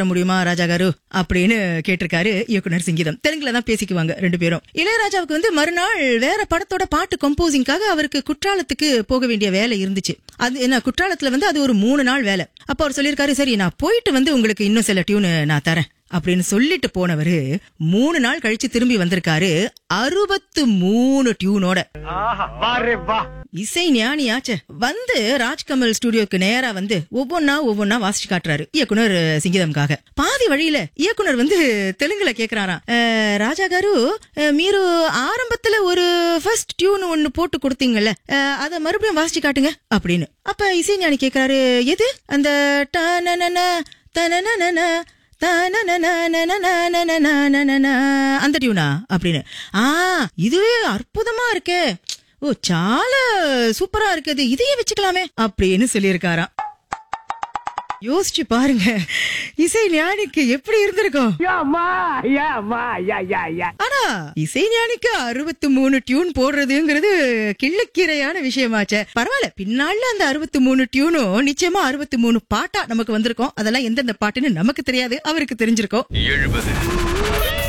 தர முடியுமா ராஜா காரு அப்படின்னு கேட்டிருக்காரு இயக்குனர் சிங்கிதம் தெலுங்குல தான் பேசிக்குவாங்க ரெண்டு பேரும் இளையராஜாவுக்கு வந்து மறுநாள் வேற படத்தோட பாட்டு கம்போசிங்காக அவருக்கு குற்றாலத்துக்கு போக வேண்டிய வேலை இருந்துச்சு அது என்ன குற்றாலத்துல வந்து அது ஒரு மூணு நாள் வேலை அப்ப அவர் சொல்லியிருக்காரு சரி நான் போயிட்டு வந்து உங்களுக்கு இன்னும் சில டியூன் நான் தரேன் அப்படின்னு சொல்லிட்டு போனவரு மூணு நாள் கழிச்சு திரும்பி வந்திருக்காரு அறுபத்து மூணு டியூனோட இசை ஞானியாச்சே வந்து ராஜ்கமல் ஸ்டுடியோக்கு நேரா வந்து ஒவ்வொன்னா ஒவ்வொன்னா வாசிச்சு காட்டுறாரு இயக்குனர் சிங்கிதம்காக பாதி வழியில இயக்குனர் வந்து தெலுங்குல கேக்குறாராம் "அஹ், ராஜா காரு அஹ், மீரு ஆரம்பத்துல ஒரு ஃபர்ஸ்ட் டியூன் ஒன்னு போட்டு கொடுத்தீங்கல்ல அஹ், அத மறுபடியும் வாசிச்சு காட்டுங்க அப்படின்னு அப்ப இசை ஞானி கேக்குறாரு எது அந்த டனனன, தனனனன, தனனனனனனனனனனனனன, அந்த டியூனா அப்படின்னு ஆ இதுவே அற்புதமா இருக்கே ஓ சால சூப்பரா இருக்குது இதையே வச்சுக்கலாமே அப்படின்னு சொல்லியிருக்காராம் யோசிச்சு பாருங்க இசை ஞானிக்கு எப்படி இருந்திருக்கும் ஆனா இசை ஞானிக்கு அறுபத்தி மூணு டியூன் போடுறதுங்கிறது கிள்ளுக்கீரையான விஷயமாச்சே பரவாயில்ல பின்னால அந்த அறுபத்தி மூணு டியூனும் நிச்சயமா அறுபத்தி மூணு பாட்டா நமக்கு வந்திருக்கும் அதெல்லாம் எந்தெந்த பாட்டுன்னு நமக்கு தெரியாது அவருக்கு தெரிஞ்சிருக்கும் எழுபது